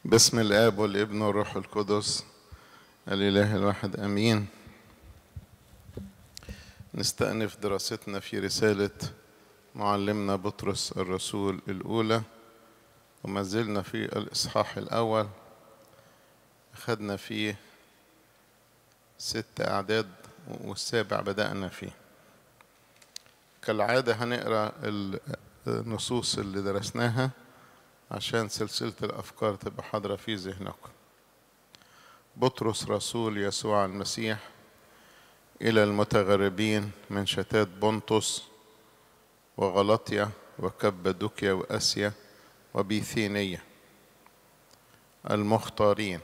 باسم الآب والابن والروح القدس الإله الواحد أمين نستأنف دراستنا في رسالة معلمنا بطرس الرسول الأولى وما زلنا في الإصحاح الأول أخذنا فيه ست أعداد والسابع بدأنا فيه كالعادة هنقرأ النصوص اللي درسناها عشان سلسلة الأفكار تبقى حاضرة في ذهنكم بطرس رسول يسوع المسيح إلى المتغربين من شتات بنطس وغلطيا وكبدوكيا وأسيا وبيثينية المختارين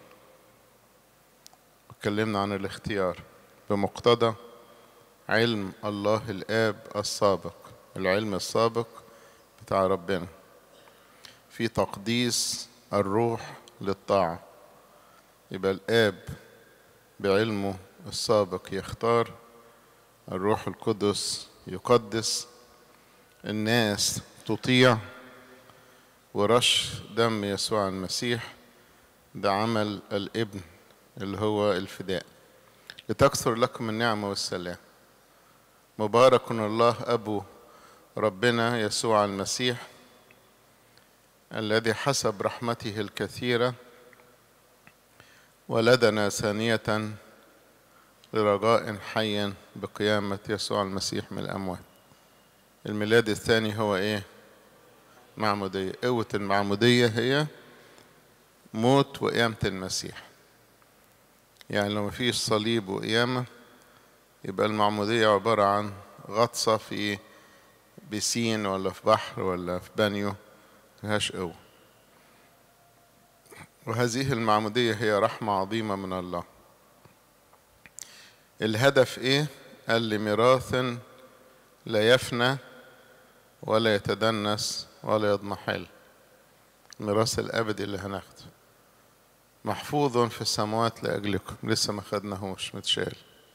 اتكلمنا عن الاختيار بمقتضى علم الله الآب السابق العلم السابق بتاع ربنا في تقديس الروح للطاعة يبقى الآب بعلمه السابق يختار الروح القدس يقدس الناس تطيع ورش دم يسوع المسيح ده عمل الابن اللي هو الفداء لتكثر لكم النعمة والسلام مبارك الله أبو ربنا يسوع المسيح الذي حسب رحمته الكثيرة ولدنا ثانية لرجاء حي بقيامة يسوع المسيح من الأموات الميلاد الثاني هو إيه؟ معمودية قوة المعمودية هي موت وقيامة المسيح يعني لو مفيش صليب وقيامة يبقى المعمودية عبارة عن غطسة في بسين ولا في بحر ولا في بانيو ملهاش قوة وهذه المعمودية هي رحمة عظيمة من الله الهدف ايه قال لي ميراث لا يفنى ولا يتدنس ولا يضمحل الميراث الابدي اللي هناخده محفوظ في السماوات لاجلكم لسه ما خدناهوش متشال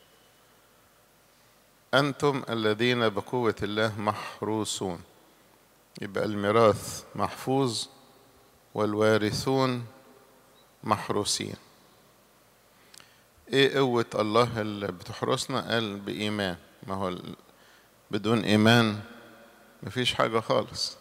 انتم الذين بقوه الله محروسون يبقى الميراث محفوظ والوارثون محروسين ايه قوة الله اللي بتحرسنا قال بإيمان ما هو بدون إيمان مفيش حاجة خالص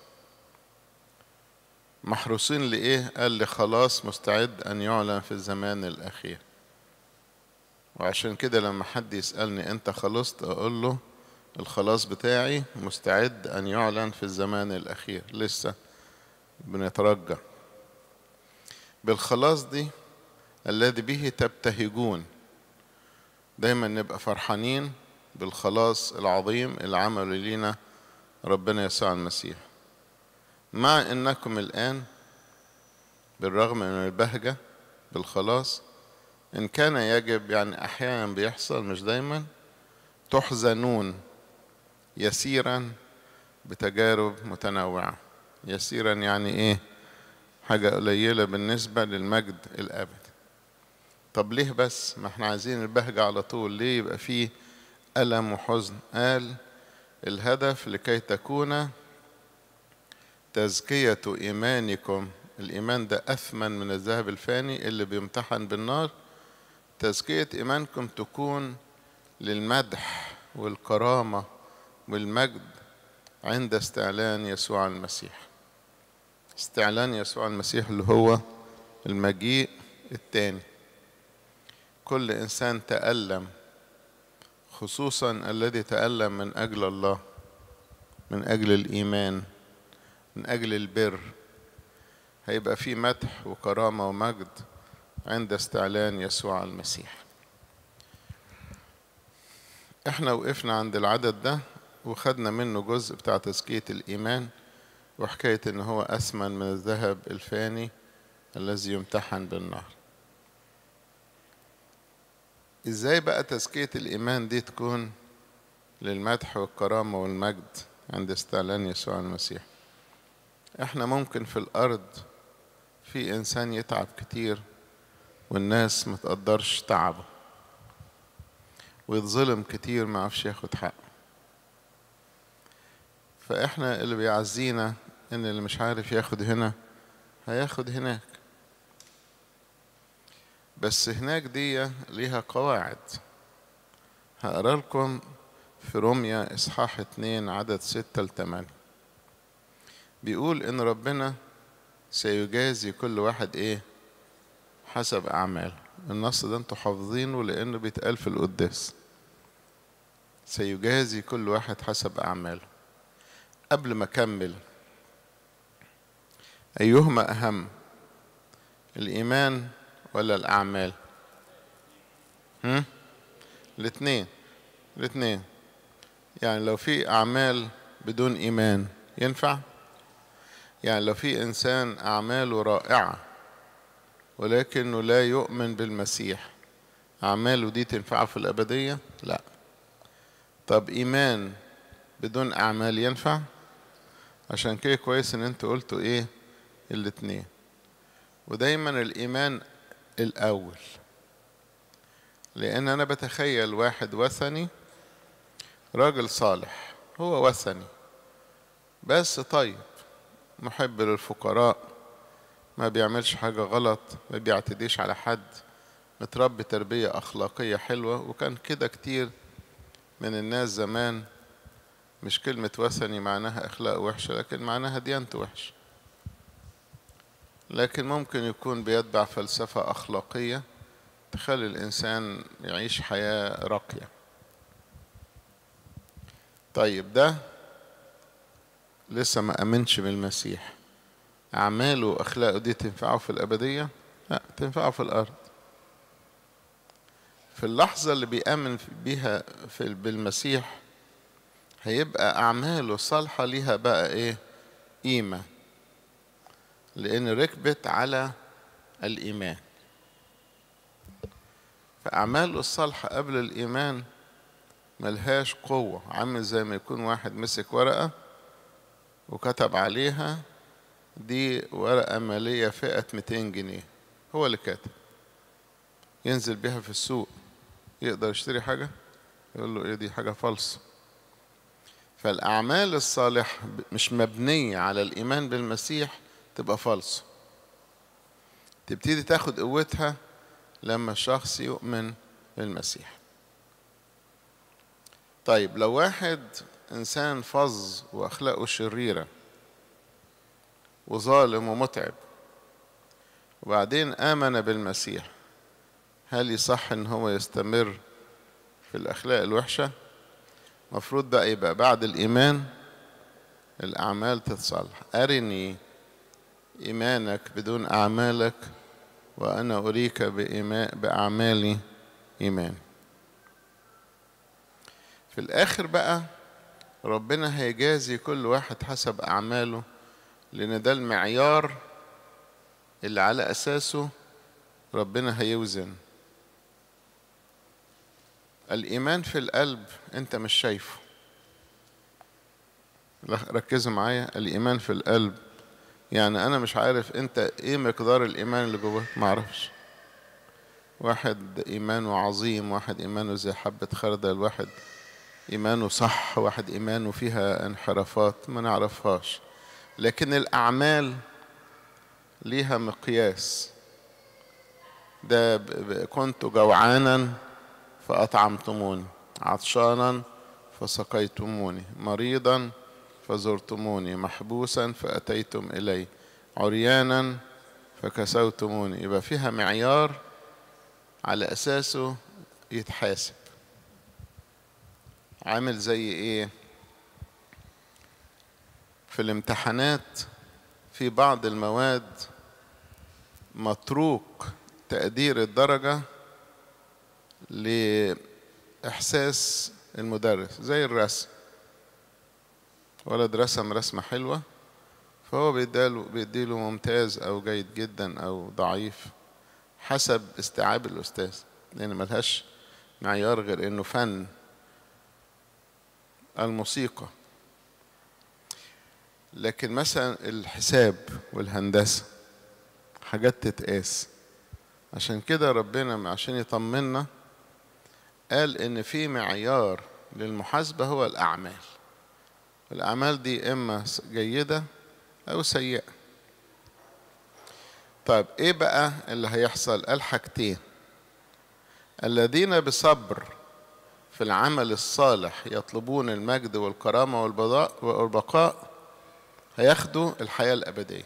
محروسين لإيه قال لي خلاص مستعد أن يعلن في الزمان الأخير وعشان كده لما حد يسألني أنت خلصت أقول له الخلاص بتاعي مستعد أن يعلن في الزمان الأخير لسه بنترجى بالخلاص دي الذي به تبتهجون دايما نبقى فرحانين بالخلاص العظيم اللي عمله لينا ربنا يسوع المسيح مع انكم الان بالرغم من البهجة بالخلاص ان كان يجب يعني احيانا بيحصل مش دايما تحزنون يسيرا بتجارب متنوعة يسيرا يعني ايه حاجة قليلة بالنسبة للمجد الأبدي طب ليه بس ما احنا عايزين البهجة على طول ليه يبقى فيه ألم وحزن قال الهدف لكي تكون تزكية إيمانكم الإيمان ده أثمن من الذهب الفاني اللي بيمتحن بالنار تزكية إيمانكم تكون للمدح والكرامة والمجد عند استعلان يسوع المسيح استعلان يسوع المسيح اللي هو المجيء الثاني كل انسان تألم خصوصا الذي تألم من اجل الله من اجل الايمان من اجل البر هيبقى في مدح وكرامه ومجد عند استعلان يسوع المسيح احنا وقفنا عند العدد ده وخدنا منه جزء بتاع تزكيه الايمان وحكاية إن هو أثمن من الذهب الفاني الذي يمتحن بالنار إزاي بقى تزكية الإيمان دي تكون للمدح والكرامة والمجد عند استعلان يسوع المسيح إحنا ممكن في الأرض في إنسان يتعب كتير والناس ما تقدرش تعبه ويتظلم كتير ما عرفش ياخد حقه فإحنا اللي بيعزينا ان اللي مش عارف ياخد هنا هياخد هناك بس هناك دي ليها قواعد هقرا لكم في روميا إصحاح اتنين عدد ستة لتمانية بيقول إن ربنا سيجازي كل واحد إيه حسب أعماله النص ده انتوا حافظينه لأنه بيتقال في القداس سيجازي كل واحد حسب أعماله قبل ما أكمل أيهما أهم الإيمان ولا الأعمال هم؟ الاثنين الاثنين يعني لو في أعمال بدون إيمان ينفع يعني لو في إنسان أعماله رائعة ولكنه لا يؤمن بالمسيح أعماله دي تنفعه في الأبدية لا طب إيمان بدون أعمال ينفع عشان كده كويس إن أنتوا قلتوا إيه الاتنين ودايما الإيمان الأول لأن أنا بتخيل واحد وثني راجل صالح هو وثني بس طيب محب للفقراء ما بيعملش حاجة غلط ما بيعتديش على حد متربي تربية أخلاقية حلوة وكان كده كتير من الناس زمان مش كلمة وثني معناها أخلاق وحشة لكن معناها ديانته وحشة لكن ممكن يكون بيتبع فلسفة أخلاقية تخلي الإنسان يعيش حياة راقية طيب ده لسه ما أمنش بالمسيح أعماله وأخلاقه دي تنفعه في الأبدية؟ لا تنفعه في الأرض في اللحظة اللي بيأمن بيها في بالمسيح هيبقى أعماله صالحة ليها بقى إيه؟ قيمة لأن ركبت على الإيمان فأعماله الصالحة قبل الإيمان ملهاش قوة عامل زي ما يكون واحد مسك ورقة وكتب عليها دي ورقة مالية فئة 200 جنيه هو اللي كاتب ينزل بيها في السوق يقدر يشتري حاجة يقول له ايه دي حاجة فالصة فالأعمال الصالحة مش مبنية على الإيمان بالمسيح تبقى فالصة تبتدي تاخد قوتها لما الشخص يؤمن بالمسيح طيب لو واحد إنسان فظ وأخلاقه شريرة وظالم ومتعب وبعدين آمن بالمسيح هل يصح إن هو يستمر في الأخلاق الوحشة؟ مفروض بقى يبقى بعد الإيمان الأعمال تتصلح أرني إيمانك بدون أعمالك وأنا أريك بأعمالي إيمان في الآخر بقى ربنا هيجازي كل واحد حسب أعماله لأن ده المعيار اللي على أساسه ربنا هيوزن الإيمان في القلب أنت مش شايفه ركزوا معايا الإيمان في القلب يعني أنا مش عارف أنت إيه مقدار الإيمان اللي جواك معرفش واحد إيمانه عظيم واحد إيمانه زي حبة خردل واحد إيمانه صح واحد إيمانه فيها انحرافات ما نعرفهاش لكن الأعمال ليها مقياس ده كنت جوعانا فأطعمتموني عطشانا فسقيتموني مريضا فزرتموني محبوسا فأتيتم إلي عريانا فكسوتموني يبقى فيها معيار على أساسه يتحاسب عامل زي إيه في الامتحانات في بعض المواد متروك تقدير الدرجة لإحساس المدرس زي الرسم ولد رسم رسمة حلوة فهو بيديله, بيديله ممتاز أو جيد جدا أو ضعيف حسب استيعاب الأستاذ لأن ملهاش معيار غير إنه فن الموسيقى لكن مثلا الحساب والهندسة حاجات تتقاس عشان كده ربنا عشان يطمنا قال إن في معيار للمحاسبة هو الأعمال الأعمال دي إما جيدة أو سيئة طيب إيه بقى اللي هيحصل قال حاجتين الذين بصبر في العمل الصالح يطلبون المجد والكرامة والبقاء هياخدوا الحياة الأبدية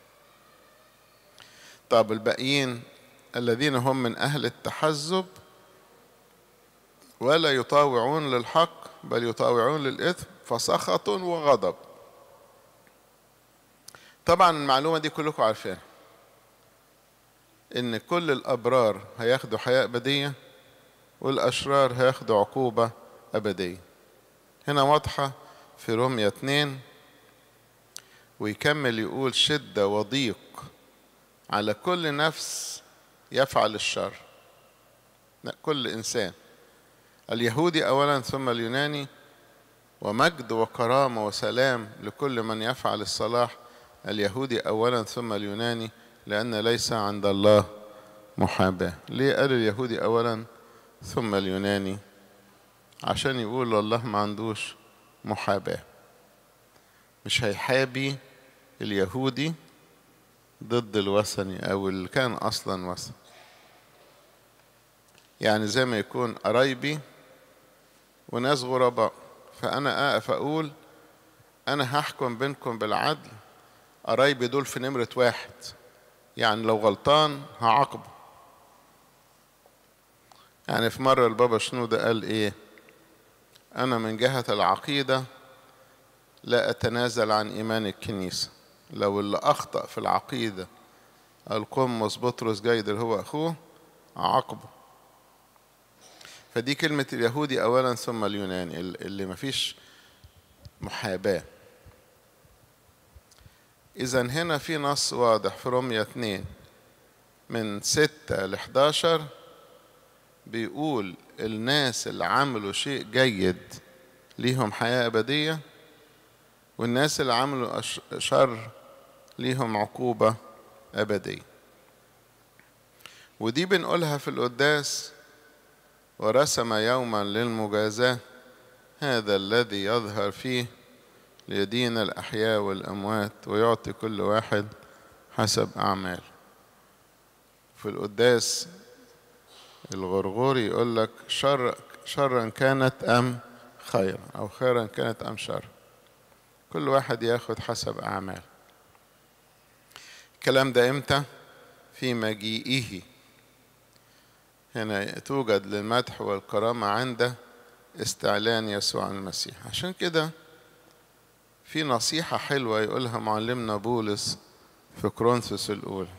طب الباقيين الذين هم من أهل التحزب ولا يطاوعون للحق بل يطاوعون للإثم فسخط وغضب طبعا المعلومة دي كلكم عارفينها إن كل الأبرار هياخدوا حياة أبدية والأشرار هياخدوا عقوبة أبدية هنا واضحة في رومية اتنين ويكمل يقول شدة وضيق على كل نفس يفعل الشر لا كل إنسان اليهودي أولا ثم اليوناني ومجد وكرامة وسلام لكل من يفعل الصلاح اليهودي أولا ثم اليوناني لأن ليس عند الله محاباة ليه قال اليهودي أولا ثم اليوناني عشان يقول الله ما عندوش محاباة مش هيحابي اليهودي ضد الوثني أو اللي كان أصلا وثن يعني زي ما يكون قرايبي وناس غرباء فأنا أقف أقول أنا هحكم بينكم بالعدل قرايبي دول في نمرة واحد يعني لو غلطان هعاقبه يعني في مرة البابا شنودة قال إيه أنا من جهة العقيدة لا أتنازل عن إيمان الكنيسة لو اللي أخطأ في العقيدة القمص بطرس جيد اللي هو أخوه أعاقبه فدي كلمة اليهودي أولا ثم اليوناني اللي مفيش محاباة إذا هنا في نص واضح في رومية 2 من 6 ل 11 بيقول الناس اللي عملوا شيء جيد ليهم حياة أبدية والناس اللي عملوا شر ليهم عقوبة أبدية ودي بنقولها في القداس ورسم يوما للمجازاة هذا الذي يظهر فيه ليدين الأحياء والأموات ويعطي كل واحد حسب أعمال في القداس الغرغوري يقول لك شر شرا كانت أم خيرا أو خيرا كانت أم شر كل واحد ياخد حسب أعمال الكلام ده إمتى في مجيئه هنا توجد للمدح والكرامة عند استعلان يسوع المسيح عشان كده في نصيحة حلوة يقولها معلمنا بولس في كورنثوس الأولى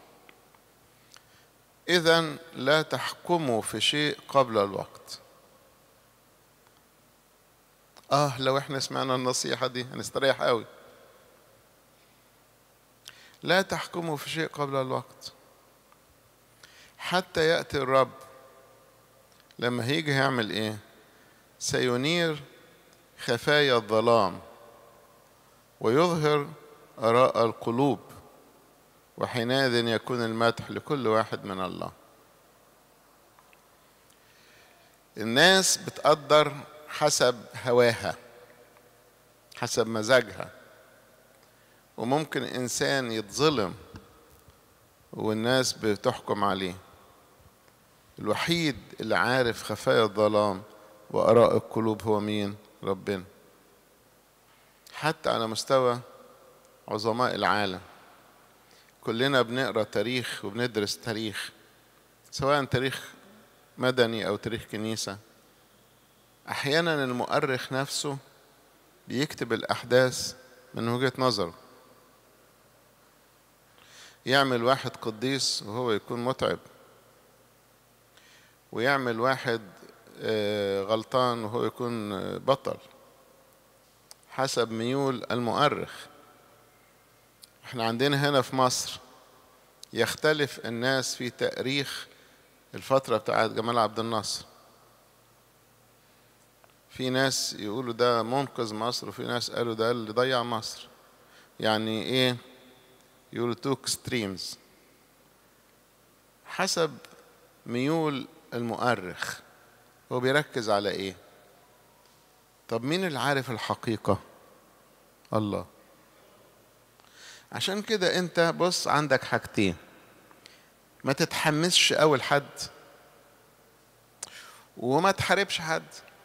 إذا لا تحكموا في شيء قبل الوقت آه لو إحنا سمعنا النصيحة دي هنستريح قوي لا تحكموا في شيء قبل الوقت حتى يأتي الرب لما هيجي هيعمل إيه سينير خفايا الظلام ويظهر آراء القلوب وحينئذ يكون المدح لكل واحد من الله الناس بتقدر حسب هواها حسب مزاجها وممكن إنسان يتظلم والناس بتحكم عليه الوحيد اللي عارف خفايا الظلام وآراء القلوب هو مين ربنا حتى على مستوى عظماء العالم كلنا بنقرا تاريخ وبندرس تاريخ سواء تاريخ مدني او تاريخ كنيسه احيانا المؤرخ نفسه بيكتب الاحداث من وجهه نظره يعمل واحد قديس وهو يكون متعب ويعمل واحد غلطان وهو يكون بطل حسب ميول المؤرخ احنا عندنا هنا في مصر يختلف الناس في تاريخ الفترة بتاعت جمال عبد الناصر في ناس يقولوا ده منقذ مصر وفي ناس قالوا ده اللي ضيع مصر يعني ايه يقولوا تو اكستريمز حسب ميول المؤرخ هو بيركز على ايه طب مين اللي عارف الحقيقة الله عشان كده انت بص عندك حاجتين ما تتحمسش اول حد وما تحاربش حد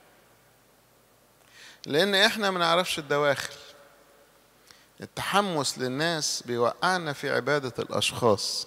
لان احنا ما نعرفش الدواخل التحمس للناس بيوقعنا في عبادة الأشخاص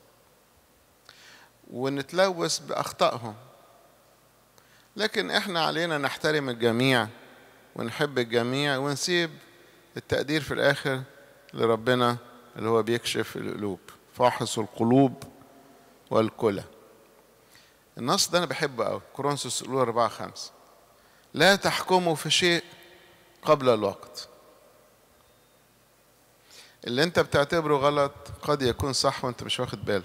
ونتلوث بأخطائهم لكن احنا علينا نحترم الجميع ونحب الجميع ونسيب التقدير في الآخر لربنا اللي هو بيكشف القلوب فاحص القلوب والكلى النص ده أنا بحبه أوي كورنثوس الأولى 4 5 لا تحكموا في شيء قبل الوقت اللي انت بتعتبره غلط قد يكون صح وانت مش واخد بالك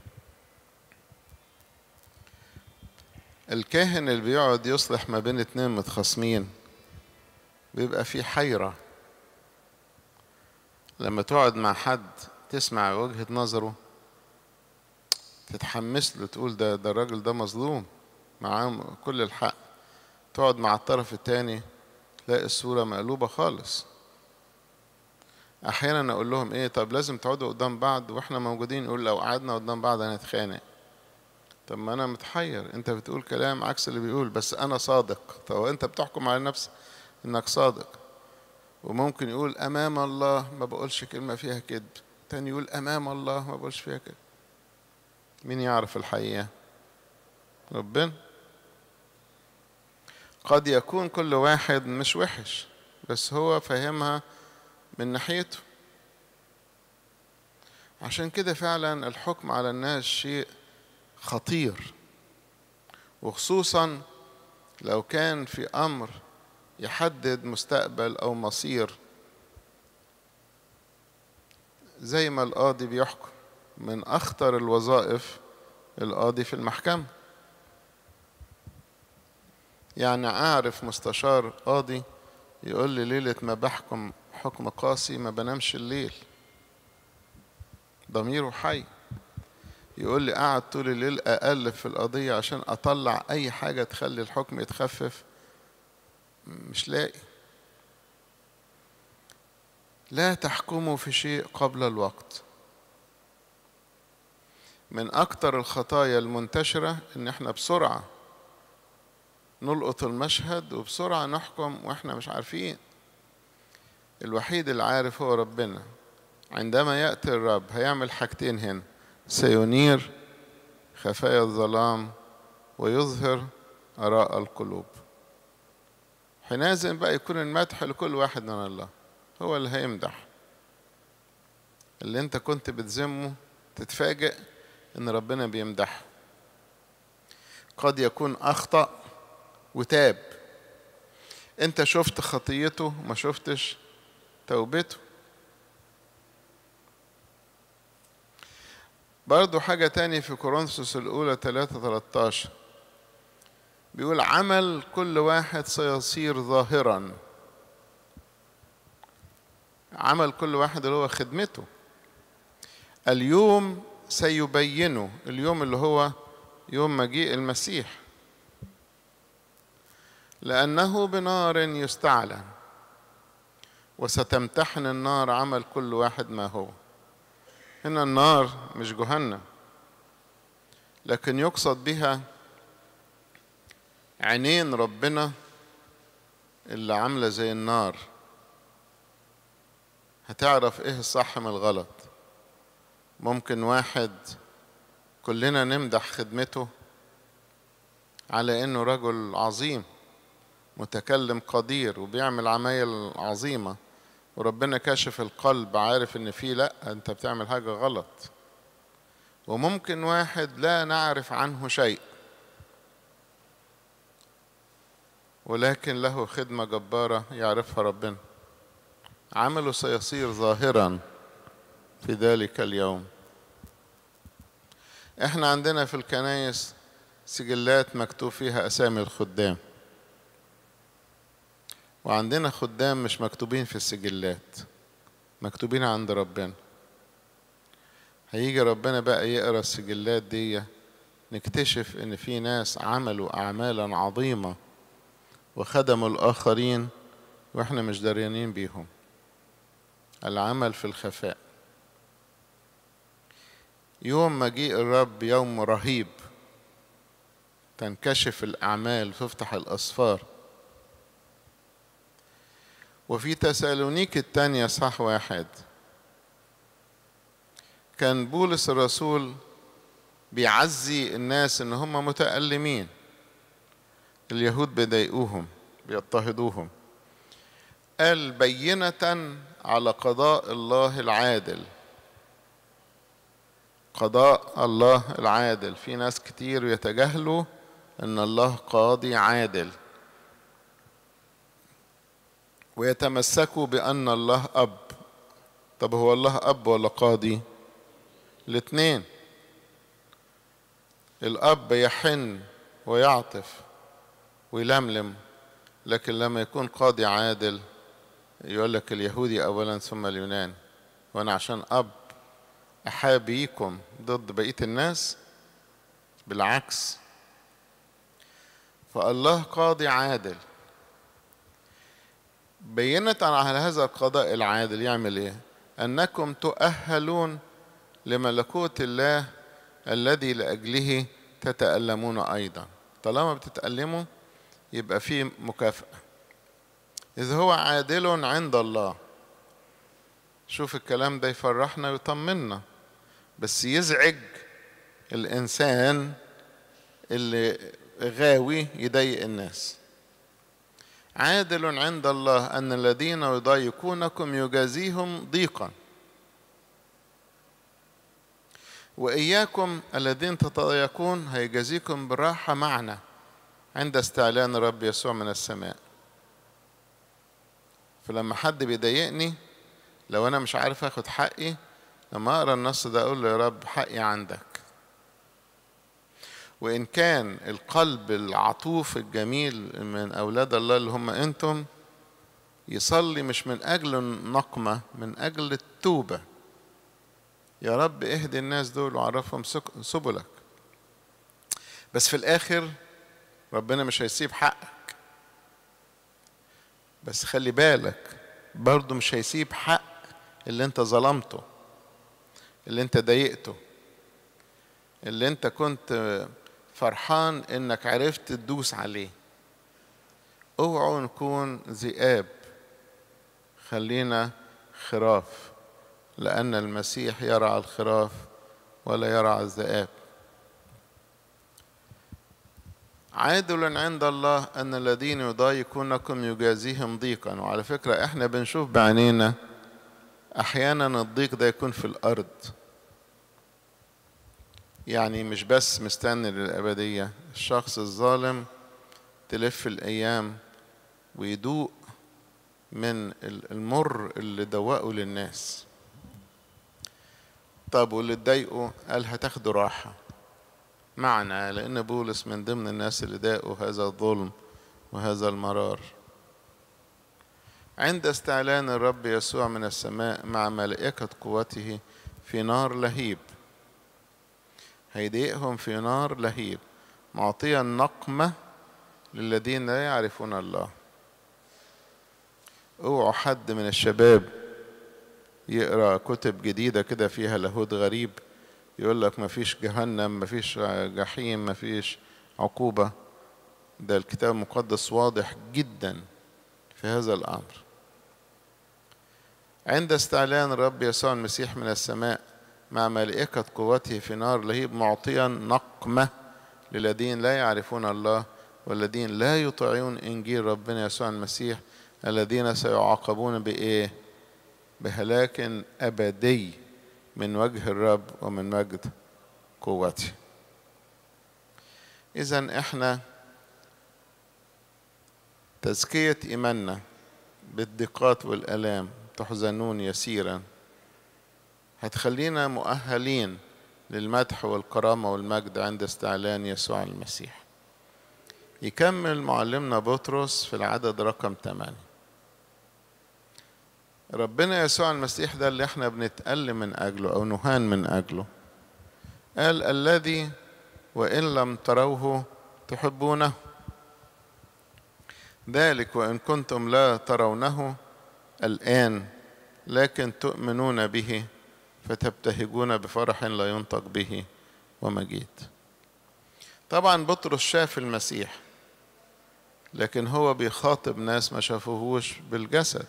الكاهن اللي بيقعد يصلح ما بين اتنين متخاصمين بيبقى في حيرة لما تقعد مع حد تسمع وجهة نظره تتحمس له تقول ده ده الراجل ده مظلوم معاه كل الحق تقعد مع الطرف التاني تلاقي الصورة مقلوبة خالص أحيانا أقول لهم إيه طب لازم تقعدوا قدام بعض وإحنا موجودين يقول لو قعدنا قدام بعض هنتخانق طب ما أنا متحير أنت بتقول كلام عكس اللي بيقول بس أنا صادق طب أنت بتحكم على نفسك إنك صادق وممكن يقول أمام الله ما بقولش كلمة فيها كذب تاني يقول أمام الله ما بقولش فيها كذب مين يعرف الحقيقة ربنا قد يكون كل واحد مش وحش بس هو فاهمها من ناحيته عشان كده فعلا الحكم على الناس شيء خطير وخصوصا لو كان في امر يحدد مستقبل او مصير زي ما القاضي بيحكم من اخطر الوظائف القاضي في المحكمه يعني اعرف مستشار قاضي يقول لي ليله ما بحكم حكم قاسي ما بنامش الليل ضميره حي يقول لي قعد طول الليل أقلب في القضية عشان أطلع أي حاجة تخلي الحكم يتخفف مش لاقي لا تحكموا في شيء قبل الوقت من أكتر الخطايا المنتشرة إن إحنا بسرعة نلقط المشهد وبسرعة نحكم وإحنا مش عارفين الوحيد اللي عارف هو ربنا عندما يأتي الرب هيعمل حاجتين هنا سينير خفايا الظلام ويظهر آراء القلوب حينئذ بقى يكون المدح لكل واحد من الله هو اللي هيمدح اللي انت كنت بتذمه تتفاجئ ان ربنا بيمدحه قد يكون اخطأ وتاب انت شفت خطيته ما شفتش توبته برضو حاجة تاني في كورنثوس الأولى 3 13 بيقول عمل كل واحد سيصير ظاهرا عمل كل واحد اللي هو خدمته اليوم سيبينه اليوم اللي هو يوم مجيء المسيح لأنه بنار يستعلن وستمتحن النار عمل كل واحد ما هو هنا النار مش جهنم لكن يقصد بها عينين ربنا اللي عاملة زي النار هتعرف ايه الصح من الغلط ممكن واحد كلنا نمدح خدمته على انه رجل عظيم متكلم قدير وبيعمل عمايل عظيمه وربنا كاشف القلب عارف ان في لا انت بتعمل حاجه غلط وممكن واحد لا نعرف عنه شيء ولكن له خدمه جباره يعرفها ربنا عمله سيصير ظاهرا في ذلك اليوم احنا عندنا في الكنايس سجلات مكتوب فيها اسامي الخدام وعندنا خدام مش مكتوبين في السجلات مكتوبين عند ربنا هيجي ربنا بقى يقرا السجلات دي نكتشف ان في ناس عملوا اعمالا عظيمه وخدموا الاخرين واحنا مش دريانين بيهم العمل في الخفاء يوم مجيء الرب يوم رهيب تنكشف الأعمال وتفتح الأسفار وفي تسالونيك الثانية صح واحد كان بولس الرسول بيعزي الناس ان هم متألمين اليهود بيضايقوهم بيضطهدوهم قال بينة على قضاء الله العادل قضاء الله العادل في ناس كتير يتجاهلوا ان الله قاضي عادل ويتمسكوا بان الله اب طب هو الله اب ولا قاضي الاثنين الاب يحن ويعطف ويلملم لكن لما يكون قاضي عادل يقول لك اليهودي اولا ثم اليوناني وانا عشان اب احابيكم ضد بقيه الناس بالعكس فالله قاضي عادل بينة على هذا القضاء العادل يعمل ايه انكم تؤهلون لملكوت الله الذي لاجله تتالمون ايضا طالما بتتالموا يبقى في مكافاه اذ هو عادل عند الله شوف الكلام ده يفرحنا ويطمنا بس يزعج الانسان اللي غاوي يضايق الناس عادل عند الله ان الذين يضايقونكم يجازيهم ضيقا واياكم الذين تتضايقون هيجازيكم براحه معنا عند استعلان الرب يسوع من السماء فلما حد بيضايقني لو انا مش عارف اخد حقي لما اقرا النص ده اقول له يا رب حقي عندك وان كان القلب العطوف الجميل من اولاد الله اللي هم انتم يصلي مش من اجل النقمه من اجل التوبه يا رب اهدي الناس دول وعرفهم سبلك بس في الاخر ربنا مش هيسيب حقك بس خلي بالك برضه مش هيسيب حق اللي انت ظلمته اللي انت ضايقته اللي انت كنت فرحان انك عرفت تدوس عليه اوعوا نكون ذئاب خلينا خراف لان المسيح يرعى الخراف ولا يرعى الذئاب عادل عند الله ان الذين يضايقونكم يجازيهم ضيقا وعلى فكره احنا بنشوف بعينينا احيانا الضيق ده يكون في الارض يعني مش بس مستني للابديه الشخص الظالم تلف الايام ويدوق من المر اللي دوقه للناس طب واللي اتضايقوا قال هتاخدوا راحه معنا لأن بولس من ضمن الناس اللي داقوا هذا الظلم وهذا المرار عند استعلان الرب يسوع من السماء مع ملائكة قوته في نار لهيب هيضايقهم في نار لهيب معطيا نقمة للذين لا يعرفون الله اوعوا حد من الشباب يقرا كتب جديده كده فيها لاهوت غريب يقول لك مفيش جهنم مفيش جحيم مفيش عقوبة ده الكتاب المقدس واضح جدا في هذا الأمر عند استعلان الرب يسوع المسيح من السماء مع ملائكة قوته في نار لهيب معطيا نقمة للذين لا يعرفون الله والذين لا يطيعون إنجيل ربنا يسوع المسيح الذين سيعاقبون بإيه؟ بهلاك أبدي من وجه الرب ومن مجد قوته اذا احنا تزكيه ايماننا بالضيقات والالام تحزنون يسيرا هتخلينا مؤهلين للمدح والكرامه والمجد عند استعلان يسوع المسيح يكمل معلمنا بطرس في العدد رقم 8 ربنا يسوع المسيح ده اللي احنا بنتألم من أجله أو نهان من أجله قال الذي وإن لم تروه تحبونه ذلك وإن كنتم لا ترونه الآن لكن تؤمنون به فتبتهجون بفرح لا ينطق به ومجيد طبعا بطرس شاف المسيح لكن هو بيخاطب ناس ما شافوهوش بالجسد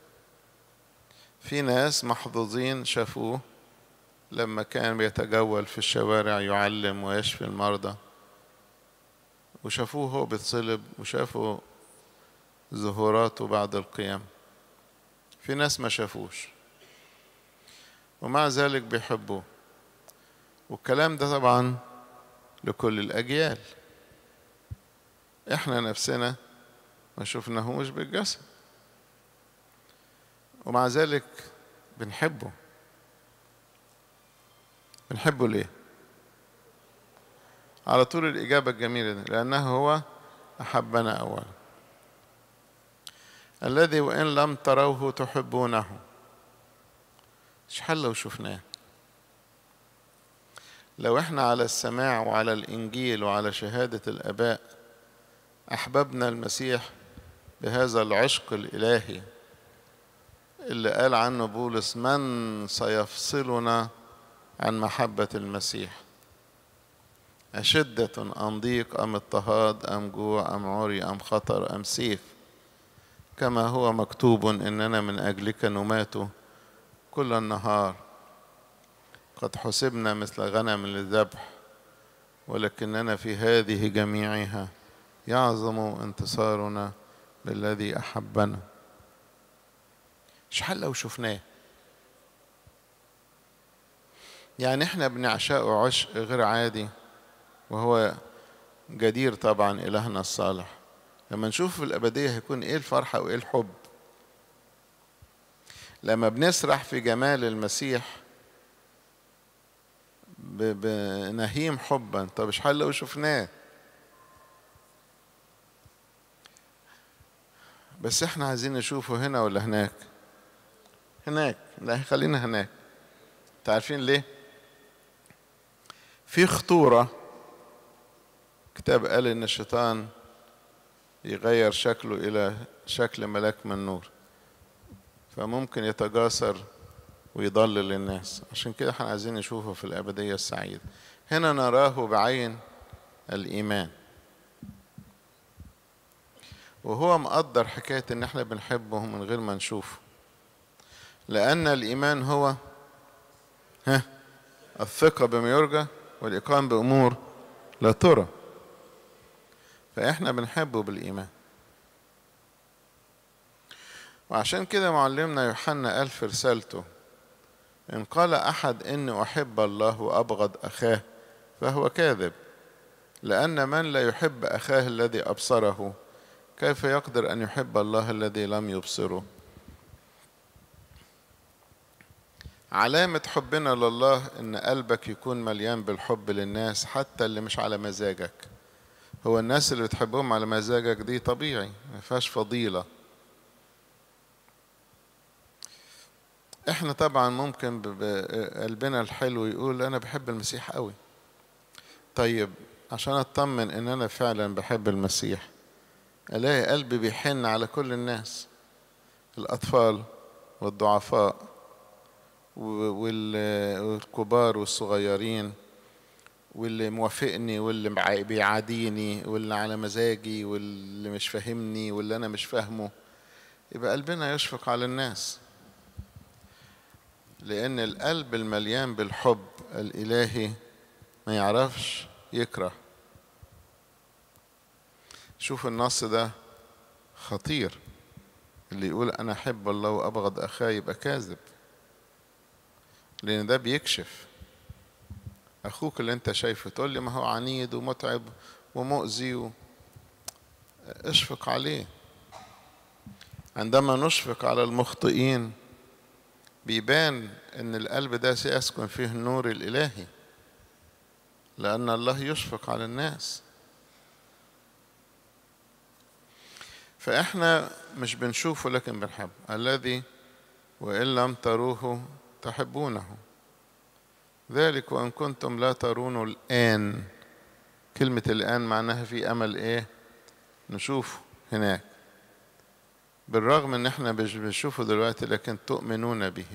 في ناس محظوظين شافوه لما كان بيتجول في الشوارع يعلم ويشفي المرضى وشافوه هو بيتصلب وشافوا ظهوراته بعد القيام في ناس ما شافوش ومع ذلك بيحبوه والكلام ده طبعا لكل الأجيال احنا نفسنا ما شفناهوش بالجسد ومع ذلك بنحبه بنحبه ليه على طول الإجابة الجميلة دي لأنه هو أحبنا أولا الذي وإن لم تروه تحبونه مش حل لو شفناه لو احنا على السماع وعلى الإنجيل وعلى شهادة الآباء أحببنا المسيح بهذا العشق الإلهي اللي قال عنه بولس من سيفصلنا عن محبة المسيح أشدة أم ضيق أم اضطهاد أم جوع أم عري أم خطر أم سيف كما هو مكتوب إننا من أجلك نمات كل النهار قد حسبنا مثل غنم للذبح ولكننا في هذه جميعها يعظم انتصارنا بالذي أحبنا شحال لو شفناه يعني احنا بنعشقه عشق غير عادي وهو جدير طبعا إلهنا الصالح لما نشوف في الأبدية هيكون إيه الفرحة وإيه الحب لما بنسرح في جمال المسيح بنهيم حبا طب اشحال لو شفناه بس احنا عايزين نشوفه هنا ولا هناك هناك لا خلينا هناك تعرفين ليه في خطورة كتاب قال ان الشيطان يغير شكله الى شكل ملاك من نور فممكن يتجاسر ويضلل الناس عشان كده احنا عايزين نشوفه في الأبدية السعيدة هنا نراه بعين الإيمان وهو مقدر حكاية إن احنا بنحبه من غير ما نشوفه لأن الإيمان هو ها الثقة بما يرجى والإقام بأمور لا ترى فإحنا بنحبه بالإيمان وعشان كده معلمنا يوحنا قال في رسالته إن قال أحد إني أحب الله وأبغض أخاه فهو كاذب لأن من لا يحب أخاه الذي أبصره كيف يقدر أن يحب الله الذي لم يبصره علامة حبنا لله إن قلبك يكون مليان بالحب للناس حتى اللي مش على مزاجك هو الناس اللي بتحبهم على مزاجك دي طبيعي ما فيهاش فضيلة احنا طبعا ممكن بقلبنا الحلو يقول انا بحب المسيح قوي طيب عشان اطمن ان انا فعلا بحب المسيح الاقي قلبي بيحن على كل الناس الاطفال والضعفاء والكبار والصغيرين واللي موافقني واللي بيعاديني واللي على مزاجي واللي مش فاهمني واللي انا مش فاهمه يبقى قلبنا يشفق على الناس لأن القلب المليان بالحب الإلهي ما يعرفش يكره شوف النص ده خطير اللي يقول أنا أحب الله وأبغض أخاه يبقى كاذب لأن ده بيكشف أخوك اللي أنت شايفه تقول لي ما هو عنيد ومتعب ومؤذي و... اشفق عليه عندما نشفق على المخطئين بيبان ان القلب ده سيسكن فيه النور الالهي لان الله يشفق على الناس فاحنا مش بنشوفه لكن بنحبه الذي وان لم تروه تحبونه ذلك وان كنتم لا ترونه الان كلمه الان معناها في امل ايه نشوفه هناك بالرغم ان احنا مش بنشوفه دلوقتي لكن تؤمنون به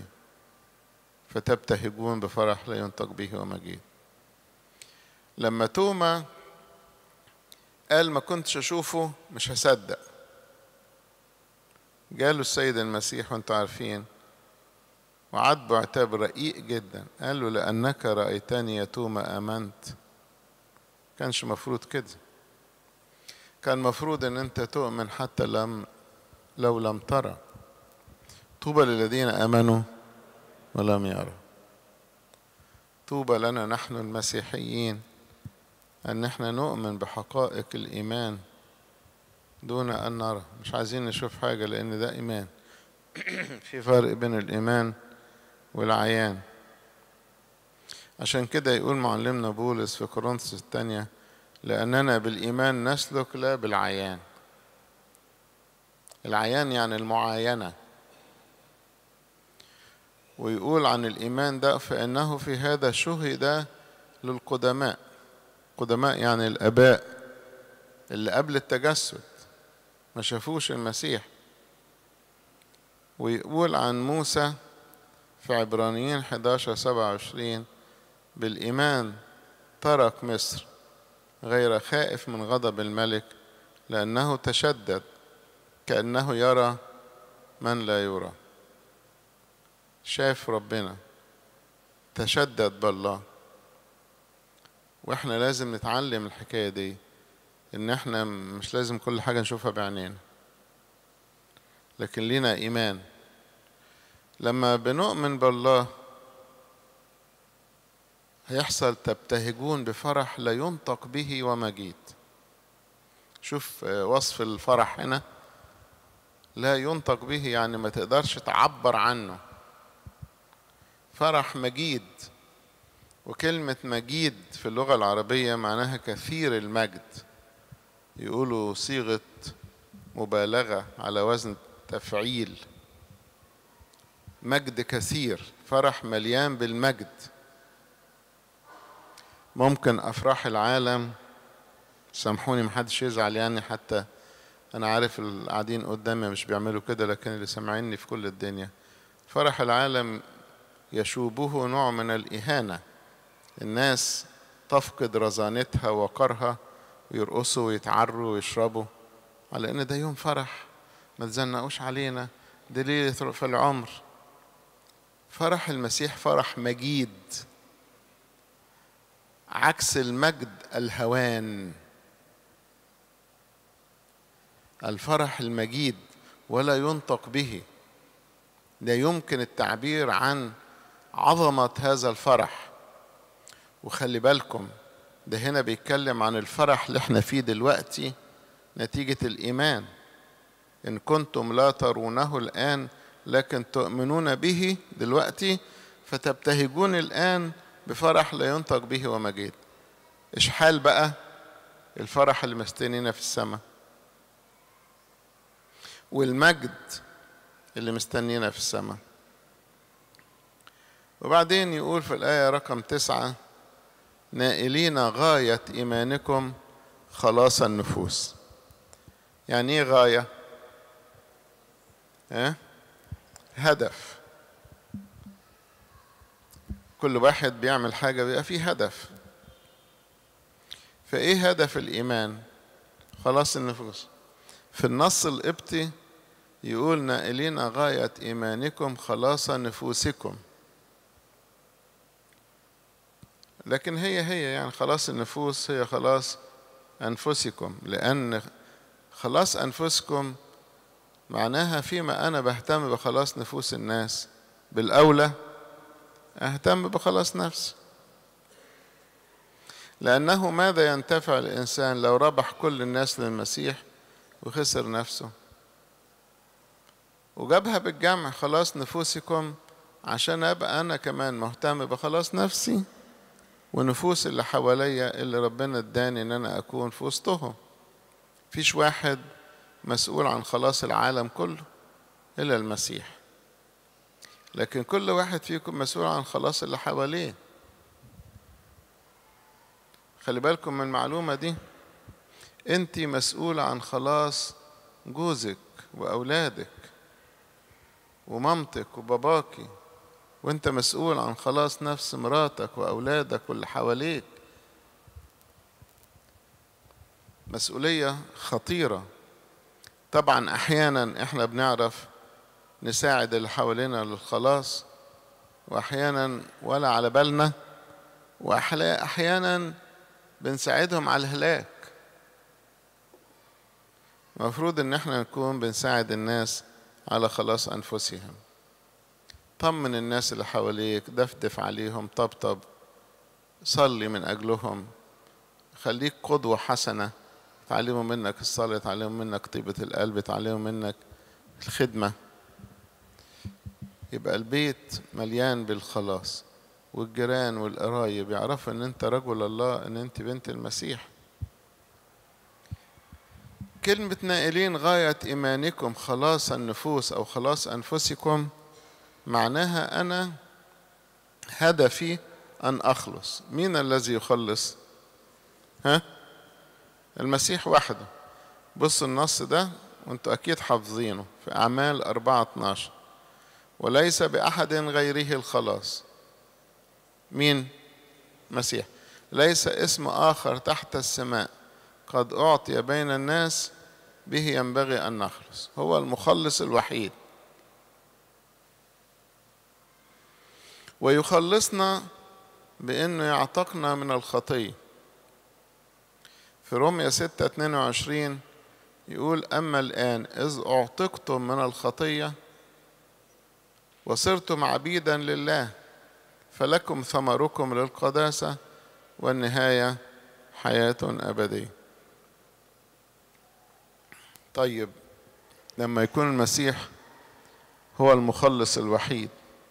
فتبتهجون بفرح لا ينطق به ومجيد لما توما قال ما كنتش أشوفه مش هصدق جاله السيد المسيح وانتوا عارفين وعاتبه عتاب رقيق جدا قال له لأنك رأيتني يتوم آمنت كانش مفروض كده كان مفروض ان انت تؤمن حتى لم لو لم ترى طوبى للذين امنوا ولم يروا طوبى لنا نحن المسيحيين ان احنا نؤمن بحقائق الايمان دون ان نرى مش عايزين نشوف حاجه لان ده ايمان في فرق بين الايمان والعيان عشان كده يقول معلمنا بولس في كورنثوس الثانيه لأننا بالإيمان نسلك لا بالعيان العيان يعني المعاينة ويقول عن الإيمان ده فإنه في هذا شهد للقدماء قدماء يعني الآباء اللي قبل التجسد ما شافوش المسيح ويقول عن موسى في عبرانيين 11 27 بالإيمان ترك مصر غير خائف من غضب الملك لأنه تشدد كأنه يرى من لا يرى شاف ربنا تشدد بالله واحنا لازم نتعلم الحكاية دي ان احنا مش لازم كل حاجة نشوفها بعينينا لكن لينا ايمان لما بنؤمن بالله هيحصل تبتهجون بفرح لا ينطق به ومجيد شوف وصف الفرح هنا لا ينطق به يعني ما تقدرش تعبر عنه فرح مجيد وكلمة مجيد في اللغة العربية معناها كثير المجد يقولوا صيغة مبالغة على وزن تفعيل مجد كثير فرح مليان بالمجد ممكن أفراح العالم سامحوني محدش يزعل يعني حتى أنا عارف القاعدين قدامي مش بيعملوا كده لكن اللي سامعيني في كل الدنيا فرح العالم يشوبه نوع من الإهانة الناس تفقد رزانتها وقرها ويرقصوا ويتعروا ويشربوا على إن ده يوم فرح ما تزنقوش علينا ده ليلة في العمر فرح المسيح فرح مجيد عكس المجد الهوان الفرح المجيد ولا ينطق به لا يمكن التعبير عن عظمة هذا الفرح وخلي بالكم ده هنا بيتكلم عن الفرح اللي احنا فيه دلوقتي نتيجة الإيمان إن كنتم لا ترونه الآن لكن تؤمنون به دلوقتي فتبتهجون الآن بفرح لا ينطق به ومجيد إيش حال بقى الفرح اللي مستنينا في السماء والمجد اللي مستنينا في السماء وبعدين يقول في الآية رقم تسعة نائلين غاية إيمانكم خلاص النفوس يعني إيه غاية؟ اه؟ هدف كل واحد بيعمل حاجة بيبقى فيه هدف فإيه هدف الإيمان؟ خلاص النفوس في النص القبطي يقول نائلين غاية إيمانكم خلاص نفوسكم لكن هي هي يعني خلاص النفوس هي خلاص أنفسكم لأن خلاص أنفسكم معناها فيما أنا بهتم بخلاص نفوس الناس بالأولى أهتم بخلاص نفسي لأنه ماذا ينتفع الإنسان لو ربح كل الناس للمسيح وخسر نفسه وجابها بالجمع خلاص نفوسكم عشان أبقى أنا كمان مهتم بخلاص نفسي ونفوس اللي حواليا اللي ربنا اداني ان انا اكون في وسطهم فيش واحد مسؤول عن خلاص العالم كله الا المسيح لكن كل واحد فيكم مسؤول عن خلاص اللي حواليه خلي بالكم من المعلومة دي انت مسؤولة عن خلاص جوزك واولادك ومامتك وباباكي وانت مسؤول عن خلاص نفس مراتك واولادك واللي حواليك مسؤولية خطيرة طبعا أحيانا إحنا بنعرف نساعد اللي حوالينا للخلاص وأحيانا ولا على بالنا وأحيانا بنساعدهم على الهلاك المفروض إن إحنا نكون بنساعد الناس على خلاص أنفسهم طمن الناس اللي حواليك دفدف عليهم طبطب صلي من أجلهم خليك قدوة حسنة يتعلموا منك الصلاة يتعلموا منك طيبة القلب يتعلموا منك الخدمة يبقى البيت مليان بالخلاص والجيران والقرايب يعرفوا ان انت رجل الله ان انت بنت المسيح كلمة نائلين غاية إيمانكم خلاص النفوس أو خلاص أنفسكم معناها أنا هدفي أن أخلص مين الذي يخلص ها المسيح وحده بص النص ده وانتوا أكيد حافظينه في أعمال أربعة 12 وليس بأحد غيره الخلاص مين مسيح ليس اسم آخر تحت السماء قد أعطي بين الناس به ينبغي أن نخلص هو المخلص الوحيد ويخلصنا بأنه يعتقنا من الخطية في رومية 6 22 يقول أما الآن إذ أعتقتم من الخطية وصرتم عبيدا لله فلكم ثمركم للقداسة والنهاية حياة أبدية طيب لما يكون المسيح هو المخلص الوحيد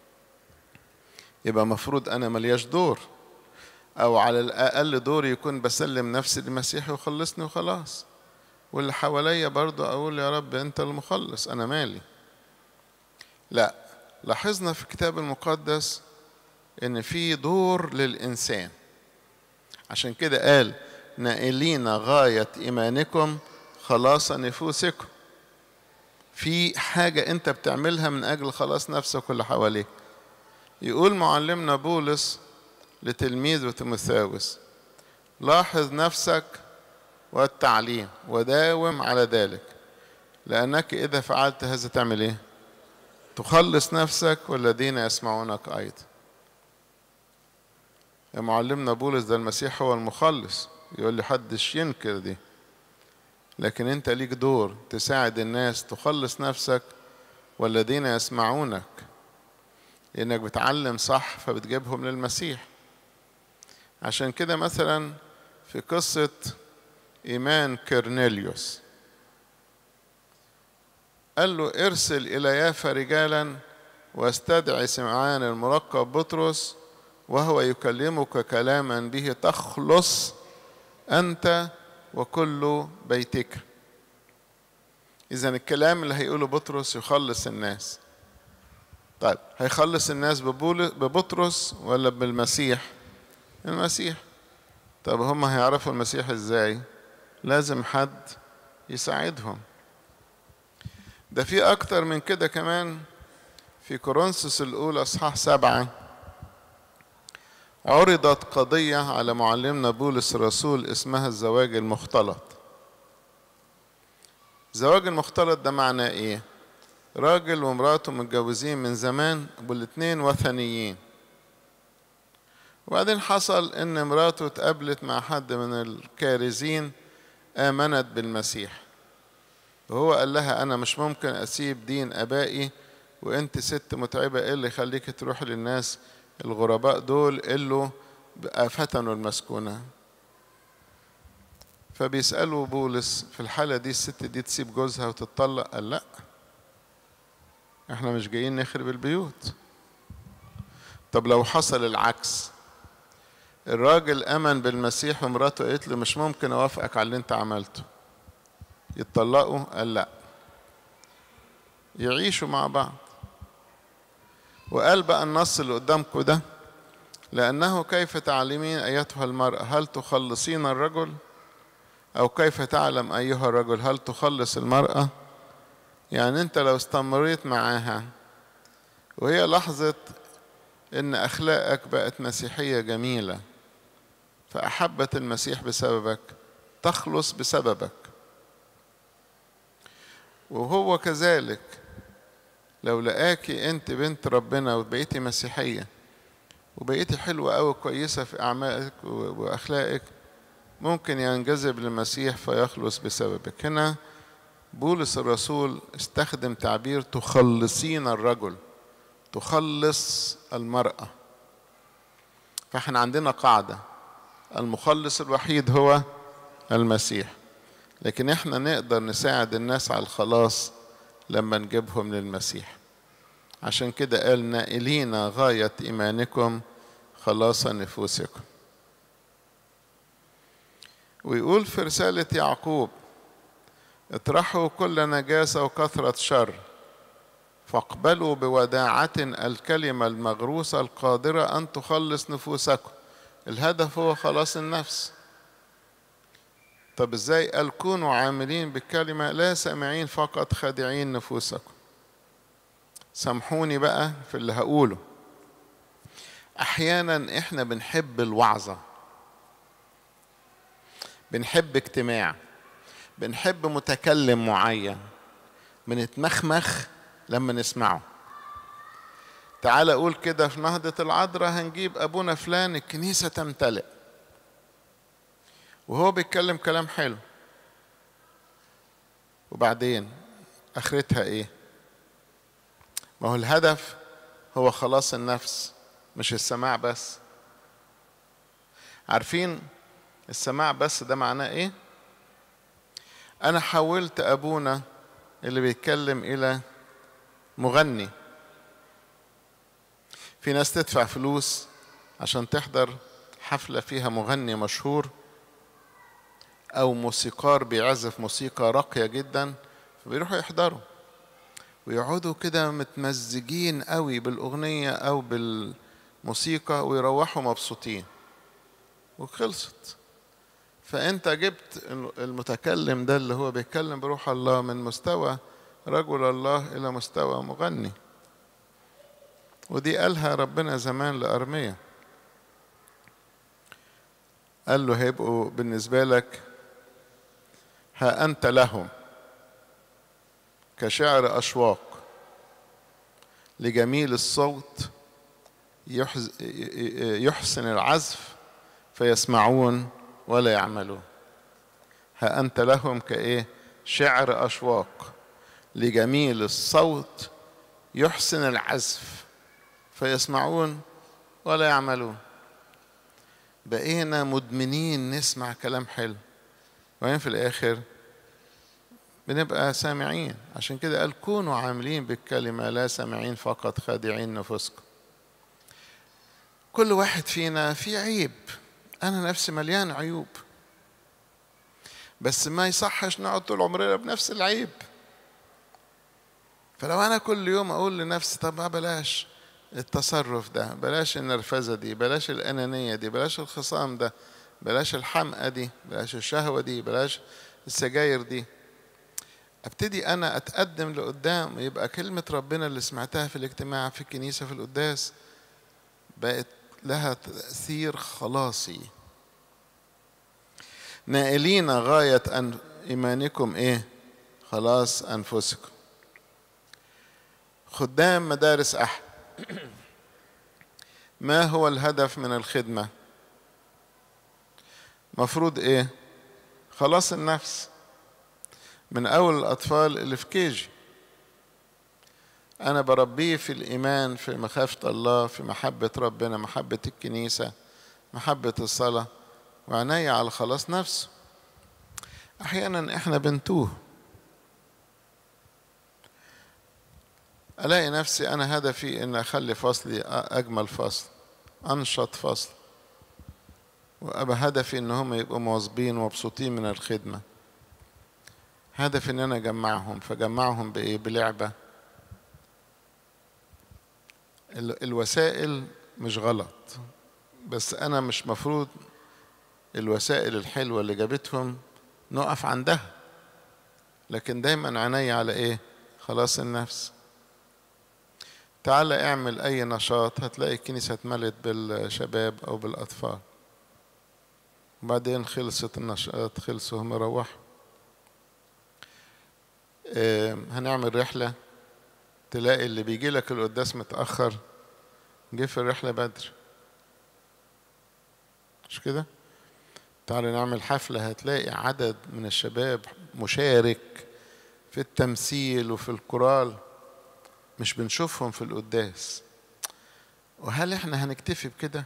يبقى مفروض أنا ملياش دور أو على الأقل دوري يكون بسلم نفسي للمسيح ويخلصني وخلاص واللي حواليا برضه أقول يا رب أنت المخلص أنا مالي لا لاحظنا في الكتاب المقدس ان في دور للانسان عشان كده قال نائلين غايه ايمانكم خلاص نفوسكم في حاجه انت بتعملها من اجل خلاص نفسك واللي حواليك يقول معلمنا بولس لتلميذه تيموثاوس لاحظ نفسك والتعليم وداوم على ذلك لانك اذا فعلت هذا تعمل ايه تخلص نفسك والذين يسمعونك أيضا يا معلمنا بولس ده المسيح هو المخلص يقول لي حدش ينكر دي لكن انت ليك دور تساعد الناس تخلص نفسك والذين يسمعونك لانك بتعلم صح فبتجيبهم للمسيح عشان كده مثلا في قصة إيمان كرنيليوس قال له ارسل إلى يافا رجالا واستدعي سمعان الملقب بطرس وهو يكلمك كلاما به تخلص أنت وكل بيتك إذا الكلام اللي هيقوله بطرس يخلص الناس طيب هيخلص الناس ببطرس ولا بالمسيح المسيح طب هم هيعرفوا المسيح ازاي لازم حد يساعدهم ده في أكتر من كده كمان في كورنثوس الأولى أصحاح سبعة عرضت قضية على معلمنا بولس الرسول اسمها الزواج المختلط الزواج المختلط ده معناه ايه راجل ومراته متجوزين من زمان والاتنين وثنيين وبعدين حصل ان مراته اتقابلت مع حد من الكارزين آمنت بالمسيح وهو قال لها أنا مش ممكن أسيب دين أبائي وأنت ست متعبة إيه اللي يخليك تروح للناس الغرباء دول اللي فتنوا المسكونة فبيسألوا بولس في الحالة دي الست دي تسيب جوزها وتتطلق قال لا احنا مش جايين نخرب البيوت طب لو حصل العكس الراجل امن بالمسيح ومراته قالت له مش ممكن اوافقك على اللي انت عملته يتطلقوا قال لا يعيشوا مع بعض وقال بقى النص اللي قدامكم ده لأنه كيف تعلمين أيتها المرأة هل تخلصين الرجل أو كيف تعلم أيها الرجل هل تخلص المرأة يعني أنت لو استمريت معاها وهي لحظة إن أخلاقك بقت مسيحية جميلة فأحبت المسيح بسببك تخلص بسببك وهو كذلك لو لقاكي انت بنت ربنا وبقيتي مسيحية وبقيتي حلوة أوي كويسة في أعمالك وأخلاقك ممكن ينجذب للمسيح فيخلص بسببك هنا بولس الرسول استخدم تعبير تخلصين الرجل تخلص المرأة فاحنا عندنا قاعدة المخلص الوحيد هو المسيح لكن احنا نقدر نساعد الناس على الخلاص لما نجيبهم للمسيح عشان كده قال نائلين غاية إيمانكم خلاص نفوسكم ويقول في رسالة يعقوب اطرحوا كل نجاسة وكثرة شر فاقبلوا بوداعة الكلمة المغروسة القادرة أن تخلص نفوسكم الهدف هو خلاص النفس طب ازاي قال كونوا عاملين بالكلمة لا سامعين فقط خادعين نفوسكم سامحوني بقى في اللي هقوله احيانا احنا بنحب الوعظة بنحب اجتماع بنحب متكلم معين بنتمخمخ لما نسمعه تعال اقول كده في نهضة العذراء هنجيب ابونا فلان الكنيسة تمتلئ وهو بيتكلم كلام حلو وبعدين اخرتها ايه ما هو الهدف هو خلاص النفس مش السماع بس عارفين السماع بس ده معناه ايه انا حولت ابونا اللي بيتكلم الى مغني في ناس تدفع فلوس عشان تحضر حفلة فيها مغني مشهور أو موسيقار بيعزف موسيقى راقية جدا فبيروحوا يحضروا ويقعدوا كده متمزجين قوي بالأغنية أو بالموسيقى ويروحوا مبسوطين وخلصت فأنت جبت المتكلم ده اللي هو بيتكلم بروح الله من مستوى رجل الله إلى مستوى مغني ودي قالها ربنا زمان لأرمية قال له هيبقوا بالنسبة لك ها أنت لهم كشعر أشواق لجميل الصوت يحسن العزف فيسمعون ولا يعملون ها أنت لهم كإيه شعر أشواق لجميل الصوت يحسن العزف فيسمعون ولا يعملون بقينا مدمنين نسمع كلام حلو وبعدين في الآخر بنبقى سامعين عشان كده قال كونوا عاملين بالكلمة لا سامعين فقط خادعين نفوسكم كل واحد فينا في عيب أنا نفسي مليان عيوب بس ما يصحش نقعد طول عمرنا بنفس العيب فلو أنا كل يوم أقول لنفسي طب بلاش التصرف ده بلاش النرفزة دي بلاش الأنانية دي بلاش الخصام ده بلاش الحمقى دي بلاش الشهوة دي بلاش السجاير دي ابتدي انا اتقدم لقدام يبقى كلمة ربنا اللي سمعتها في الاجتماع في الكنيسة في القداس بقت لها تأثير خلاصي نائلين غاية أن إيمانكم إيه خلاص أنفسكم خدام مدارس أحد ما هو الهدف من الخدمة مفروض إيه خلاص النفس من أول الأطفال اللي في كيجي أنا بربيه في الإيمان في مخافة الله في محبة ربنا محبة الكنيسة محبة الصلاة وعناية على خلاص نفسه أحيانا إحنا بنتوه ألاقي نفسي أنا هدفي إن أخلي فصلي أجمل فصل أنشط فصل وأبقى هدفي إن هم يبقوا مواظبين ومبسوطين من الخدمة هدفي إن أنا أجمعهم فجمعهم بإيه؟ بلعبة الوسائل مش غلط بس أنا مش مفروض الوسائل الحلوة اللي جابتهم نقف عندها لكن دايما عيني على إيه؟ خلاص النفس تعال اعمل أي نشاط هتلاقي الكنيسة اتملت بالشباب أو بالأطفال وبعدين خلصت النشاط خلصوا هم روحوا آه هنعمل رحلة تلاقي اللي بيجي لك القداس متأخر جه في الرحلة بدري مش كده؟ تعالى نعمل حفلة هتلاقي عدد من الشباب مشارك في التمثيل وفي الكورال مش بنشوفهم في القداس وهل احنا هنكتفي بكده؟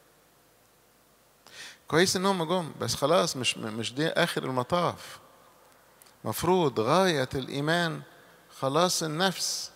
كويس انهم جم بس خلاص مش مش دي اخر المطاف مفروض غاية الإيمان خلاص النفس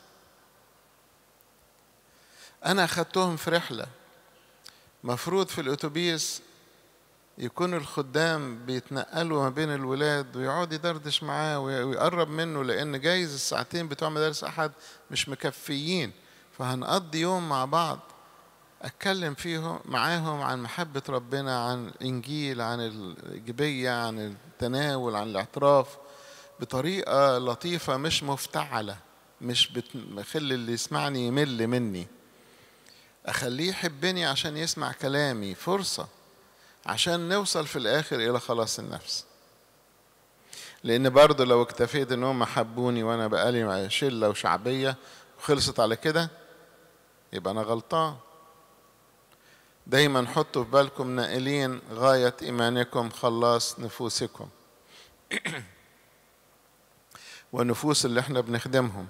أنا أخدتهم في رحلة مفروض في الأتوبيس يكون الخدام بيتنقلوا ما بين الولاد ويقعد يدردش معاه ويقرب منه لأن جايز الساعتين بتوع مدارس أحد مش مكفيين فهنقضي يوم مع بعض أتكلم فيهم معاهم عن محبة ربنا عن الإنجيل عن الإيجابية عن التناول عن الاعتراف بطريقة لطيفة مش مفتعلة مش بتخلي اللي يسمعني يمل مني أخليه يحبني عشان يسمع كلامي فرصة عشان نوصل في الآخر إلى خلاص النفس لأن برضه لو اكتفيت إن هم حبوني وأنا بقالي شلة وشعبية وخلصت على كده يبقى أنا غلطان دايما حطوا في بالكم نائلين غاية إيمانكم خلاص نفوسكم والنفوس اللي احنا بنخدمهم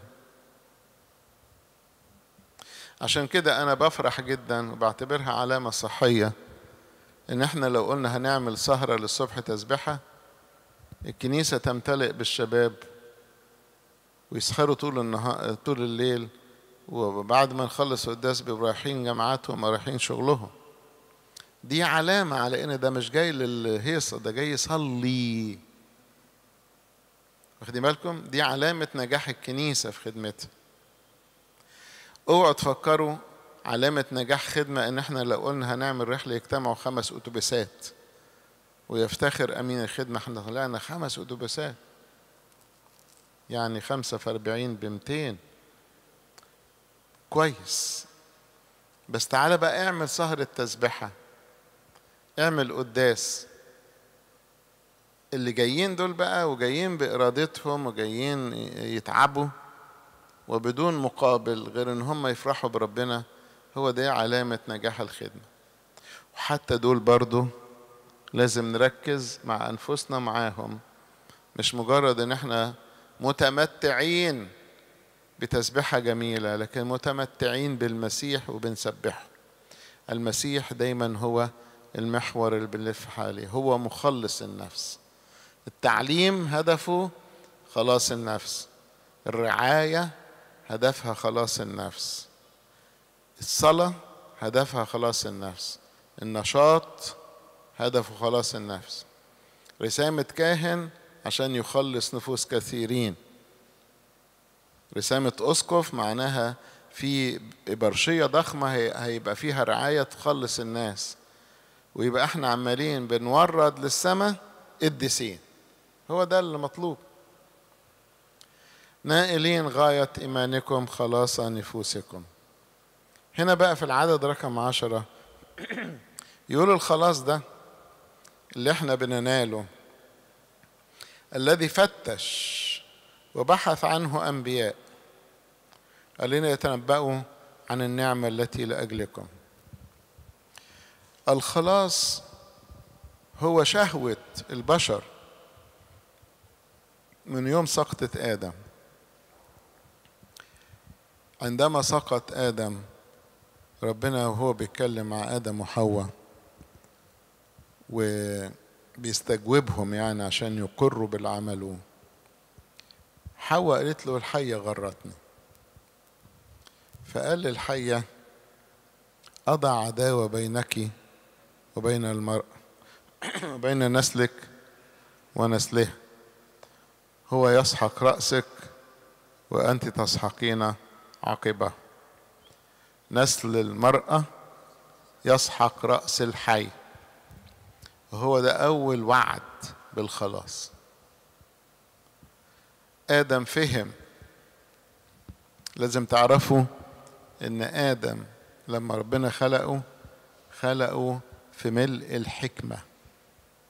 عشان كده أنا بفرح جدا وبعتبرها علامة صحية إن احنا لو قلنا هنعمل سهرة للصبح تسبحة الكنيسة تمتلئ بالشباب ويسهروا طول النهار طول الليل وبعد ما نخلص قداس بيبقوا رايحين جامعاتهم رايحين شغلهم دي علامة على إن ده مش جاي للهيصة ده جاي يصلي واخدين بالكم دي علامة نجاح الكنيسة في خدمتها اوعوا تفكروا علامة نجاح خدمة إن إحنا لو قلنا هنعمل رحلة يجتمعوا خمس أتوبيسات ويفتخر أمين الخدمة إحنا طلعنا خمس أتوبيسات يعني خمسة في أربعين بمتين كويس بس تعالى بقى اعمل سهرة تسبحة اعمل قداس اللي جايين دول بقى وجايين بإرادتهم وجايين يتعبوا وبدون مقابل غير ان هم يفرحوا بربنا هو ده علامة نجاح الخدمة وحتى دول برضو لازم نركز مع أنفسنا معاهم مش مجرد ان احنا متمتعين بتسبيحة جميلة لكن متمتعين بالمسيح وبنسبحه المسيح دايما هو المحور اللي بنلف حواليه هو مخلص النفس التعليم هدفه خلاص النفس الرعاية هدفها خلاص النفس الصلاة هدفها خلاص النفس النشاط هدفه خلاص النفس رسامة كاهن عشان يخلص نفوس كثيرين رسامة أسقف معناها في برشية ضخمة هيبقى فيها رعاية تخلص الناس ويبقى احنا عمالين بنورد للسماء قديسين هو ده اللي مطلوب نائلين غاية إيمانكم خلاص نفوسكم هنا بقى في العدد رقم عشرة يقول الخلاص ده اللي احنا بنناله الذي فتش وبحث عنه أنبياء الذين يتنبأوا عن النعمة التي لأجلكم الخلاص هو شهوة البشر من يوم سقطة آدم عندما سقط آدم ربنا وهو بيتكلم مع آدم وحواء وبيستجوبهم يعني عشان يقروا بالعمل حواء قالت له الحية غرتني فقال للحية أضع عداوة بينك وبين المرأة وبين نسلك ونسله هو يسحق رأسك وأنت تسحقين عقبه نسل المرأة يسحق رأس الحي وهو ده أول وعد بالخلاص آدم فهم لازم تعرفوا إن آدم لما ربنا خلقه خلقه في ملء الحكمة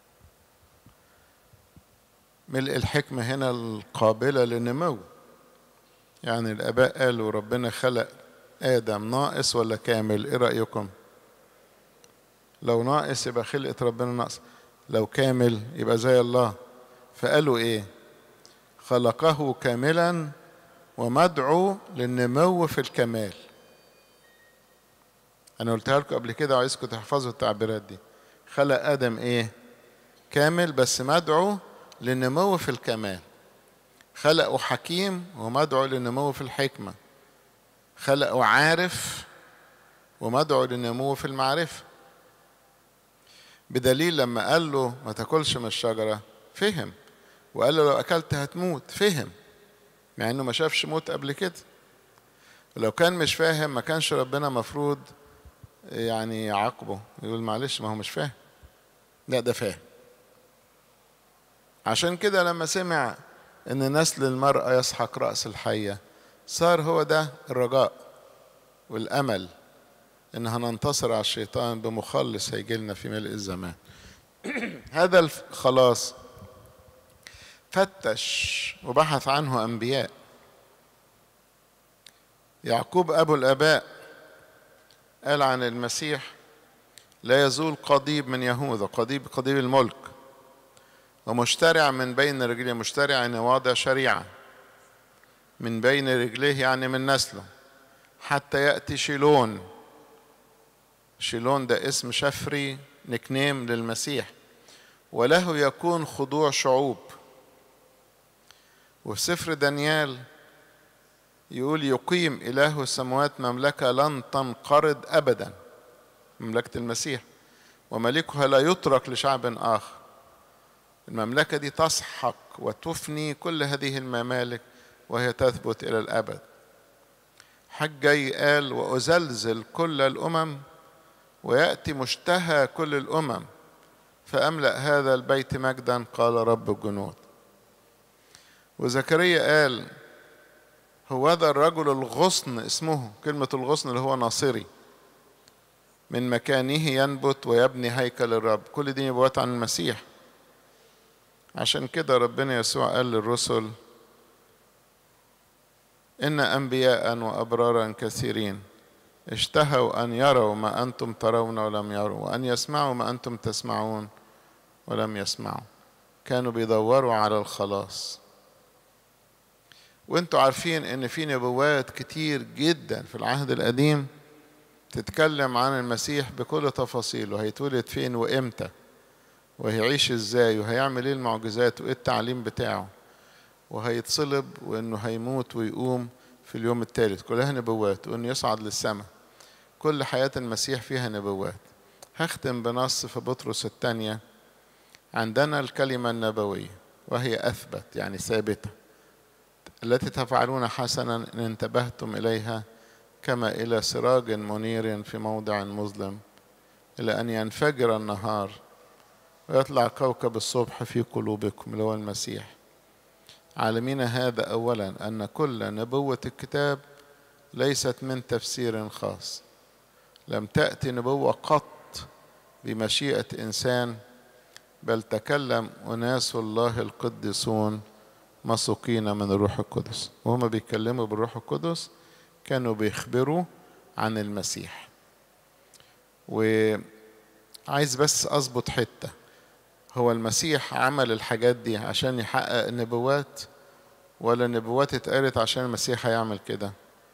ملء الحكمة هنا القابلة للنمو يعني الآباء قالوا ربنا خلق آدم ناقص ولا كامل إيه رأيكم لو ناقص يبقى خلقة ربنا ناقص لو كامل يبقى زي الله فقالوا إيه خلقه كاملا ومدعو للنمو في الكمال أنا قلتها لكم قبل كده وعايزكم تحفظوا التعبيرات دي خلق آدم إيه كامل بس مدعو للنمو في الكمال خلقه حكيم ومدعو للنمو في الحكمة خلقه عارف ومدعو للنمو في المعرفة بدليل لما قال له ما تاكلش من الشجرة فهم وقال له لو أكلت هتموت فهم مع إنه ما شافش موت قبل كده لو كان مش فاهم ما كانش ربنا مفروض يعني يعاقبه يقول معلش ما هو مش فاهم لا ده فاهم عشان كده لما سمع ان نسل المرأة يسحق رأس الحية صار هو ده الرجاء والأمل ان هننتصر على الشيطان بمخلص هيجي لنا في ملء الزمان هذا الخلاص فتش وبحث عنه أنبياء يعقوب أبو الآباء قال عن المسيح لا يزول قضيب من يهوذا قضيب قضيب الملك ومشترع من بين رجليه مشترع يعني واضع شريعة من بين رجليه يعني من نسله حتى يأتي شيلون شيلون ده اسم شفري نكنيم للمسيح وله يكون خضوع شعوب وفي سفر دانيال يقول يقيم إله السماوات مملكة لن تنقرض أبدا مملكة المسيح وملكها لا يترك لشعب آخر المملكة دي تسحق وتفني كل هذه الممالك وهي تثبت إلى الأبد حجي قال وأزلزل كل الأمم ويأتي مشتهى كل الأمم فأملأ هذا البيت مجدا قال رب الجنود وزكريا قال هو هذا الرجل الغصن اسمه كلمة الغصن اللي هو ناصري من مكانه ينبت ويبني هيكل الرب كل دي نبوات عن المسيح عشان كده ربنا يسوع قال للرسل إن أنبياء وأبرارا كثيرين اشتهوا أن يروا ما أنتم ترون ولم يروا وأن يسمعوا ما أنتم تسمعون ولم يسمعوا كانوا بيدوروا على الخلاص وانتوا عارفين ان في نبوات كتير جدا في العهد القديم تتكلم عن المسيح بكل تفاصيله هيتولد فين وامتى وهيعيش ازاي وهيعمل ايه المعجزات وايه التعليم بتاعه وهيتصلب وانه هيموت ويقوم في اليوم الثالث كلها نبوات وانه يصعد للسماء كل حياة المسيح فيها نبوات هختم بنص في بطرس الثانية عندنا الكلمة النبوية وهي أثبت يعني ثابتة التي تفعلون حسنا إن انتبهتم إليها كما إلى سراج منير في موضع مظلم إلى أن ينفجر النهار ويطلع كوكب الصبح في قلوبكم اللي هو المسيح عالمين هذا أولا أن كل نبوة الكتاب ليست من تفسير خاص لم تأتي نبوة قط بمشيئة إنسان بل تكلم أناس الله القديسون مسوقين من الروح القدس وهم بيتكلموا بالروح القدس كانوا بيخبروا عن المسيح وعايز بس أظبط حتة هو المسيح عمل الحاجات دي عشان يحقق النبوات ولا النبوات اتقالت عشان المسيح هيعمل كده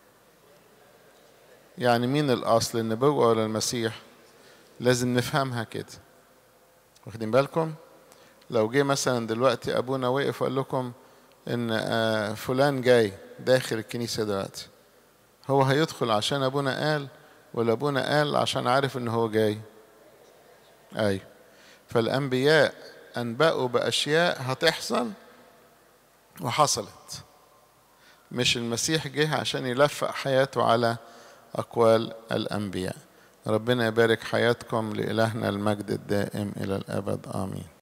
يعني مين الأصل النبوة ولا المسيح لازم نفهمها كده واخدين بالكم لو جه مثلا دلوقتي أبونا وقف وقال لكم إن فلان جاي داخل الكنيسة دلوقتي هو هيدخل عشان أبونا قال ولا أبونا قال عشان عارف إن هو جاي أيوه فالأنبياء أنبأوا بأشياء هتحصل وحصلت مش المسيح جه عشان يلفق حياته على أقوال الأنبياء ربنا يبارك حياتكم لإلهنا المجد الدائم إلى الأبد آمين